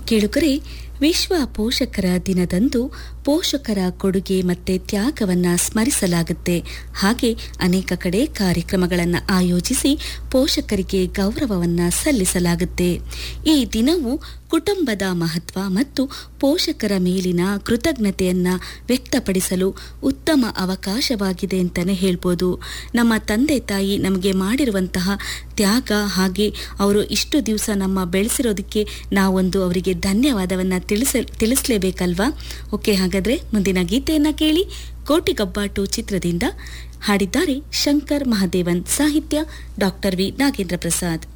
ಕೇಳುಗರೆ ವಿಶ್ವ ಪೋಷಕರ ದಿನದಂದು ಪೋಷಕರ ಕೊಡುಗೆ ಮತ್ತೆ ತ್ಯಾಗವನ್ನ ಸ್ಮರಿಸಲಾಗುತ್ತೆ ಹಾಗೆ ಅನೇಕ ಕಡೆ ಕಾರ್ಯಕ್ರಮಗಳನ್ನು ಆಯೋಜಿಸಿ ಪೋಷಕರಿಗೆ ಗೌರವವನ್ನ ಸಲ್ಲಿಸಲಾಗುತ್ತೆ ಈ ದಿನವು ಕುಟುಂಬದ ಮಹತ್ವ ಮತ್ತು ಪೋಷಕರ ಮೇಲಿನ ಕೃತಜ್ಞತೆಯನ್ನ ವ್ಯಕ್ತಪಡಿಸಲು ಉತ್ತಮ ಅವಕಾಶವಾಗಿದೆ ಅಂತಲೇ ಹೇಳ್ಬೋದು ನಮ್ಮ ತಂದೆ ತಾಯಿ ನಮಗೆ ಮಾಡಿರುವಂತಹ ತ್ಯಾಗ ಹಾಗೆ ಅವರು ಇಷ್ಟು ದಿವಸ ನಮ್ಮ ಬೆಳೆಸಿರೋದಕ್ಕೆ ನಾವೊಂದು ಅವರಿಗೆ ಧನ್ಯವಾದವನ್ನು ತಿಳಿಸ ತಿಳಿಸಲೇಬೇಕಲ್ವಾ ಓಕೆ ಹಾಗಾದರೆ ಮುಂದಿನ ಗೀತೆಯನ್ನು ಕೇಳಿ ಕೋಟಿಗಬ್ಬಾಟು ಚಿತ್ರದಿಂದ ಹಾಡಿದ್ದಾರೆ ಶಂಕರ್ ಮಹಾದೇವನ್ ಸಾಹಿತ್ಯ ಡಾಕ್ಟರ್ ವಿ ನಾಗೇಂದ್ರ ಪ್ರಸಾದ್